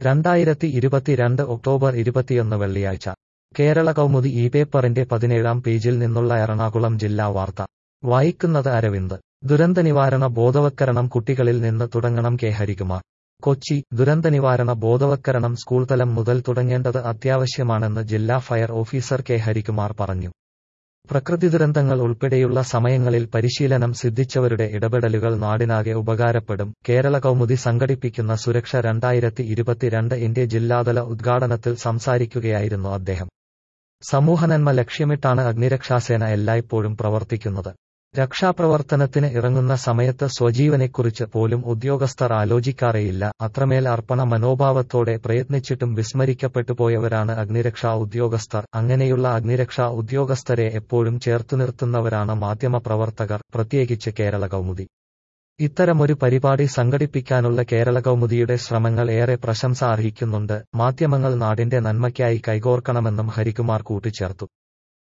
രണ്ടായിരത്തി ഇരുപത്തിരണ്ട് ഒക്ടോബർ ഇരുപത്തിയൊന്ന് വെള്ളിയാഴ്ച കേരള കൗമുദി ഈ പേപ്പറിന്റെ പതിനേഴാം പേജിൽ നിന്നുള്ള എറണാകുളം ജില്ലാ വാർത്ത വായിക്കുന്നത് അരവിന്ദ് ദുരന്ത നിവാരണ ബോധവത്കരണം കുട്ടികളിൽ നിന്ന് തുടങ്ങണം കെ ഹരികുമാർ കൊച്ചി ദുരന്ത നിവാരണ ബോധവത്കരണം സ്കൂൾ തലം മുതൽ തുടങ്ങേണ്ടത് അത്യാവശ്യമാണെന്ന് ജില്ലാ ഫയർ ഓഫീസർ കെ ഹരികുമാർ പറഞ്ഞു പ്രകൃതി ദുരന്തങ്ങൾ ഉൾപ്പെടെയുള്ള സമയങ്ങളിൽ പരിശീലനം സിദ്ധിച്ചവരുടെ ഇടപെടലുകൾ നാടിനാകെ ഉപകാരപ്പെടും കേരള കൗമുദി സംഘടിപ്പിക്കുന്ന സുരക്ഷ രണ്ടായിരത്തി ഇരുപത്തിരണ്ട് ഇന്ത്യ ജില്ലാതല ഉദ്ഘാടനത്തിൽ സംസാരിക്കുകയായിരുന്നു അദ്ദേഹം സമൂഹനന്മ ലക്ഷ്യമിട്ടാണ് അഗ്നിരക്ഷാസേന എല്ലായ്പ്പോഴും പ്രവർത്തിക്കുന്നത് രക്ഷാപ്രവർത്തനത്തിന് ഇറങ്ങുന്ന സമയത്ത് സ്വജീവനെക്കുറിച്ച് പോലും ഉദ്യോഗസ്ഥർ ആലോചിക്കാറേയില്ല അത്രമേൽ അർപ്പണ മനോഭാവത്തോടെ പ്രയത്നിച്ചിട്ടും വിസ്മരിക്കപ്പെട്ടു പോയവരാണ് അഗ്നിരക്ഷാ ഉദ്യോഗസ്ഥർ അങ്ങനെയുള്ള അഗ്നിരക്ഷാ ഉദ്യോഗസ്ഥരെ എപ്പോഴും ചേർത്തുനിർത്തുന്നവരാണ് മാധ്യമപ്രവർത്തകർ പ്രത്യേകിച്ച് കേരള കൗമുദി ഇത്തരമൊരു പരിപാടി സംഘടിപ്പിക്കാനുള്ള കേരള കൗമുദിയുടെ ശ്രമങ്ങൾ ഏറെ പ്രശംസ അർഹിക്കുന്നുണ്ട് മാധ്യമങ്ങൾ നാടിന്റെ നന്മയ്ക്കായി കൈകോർക്കണമെന്നും ഹരികുമാർ കൂട്ടിച്ചേർത്തു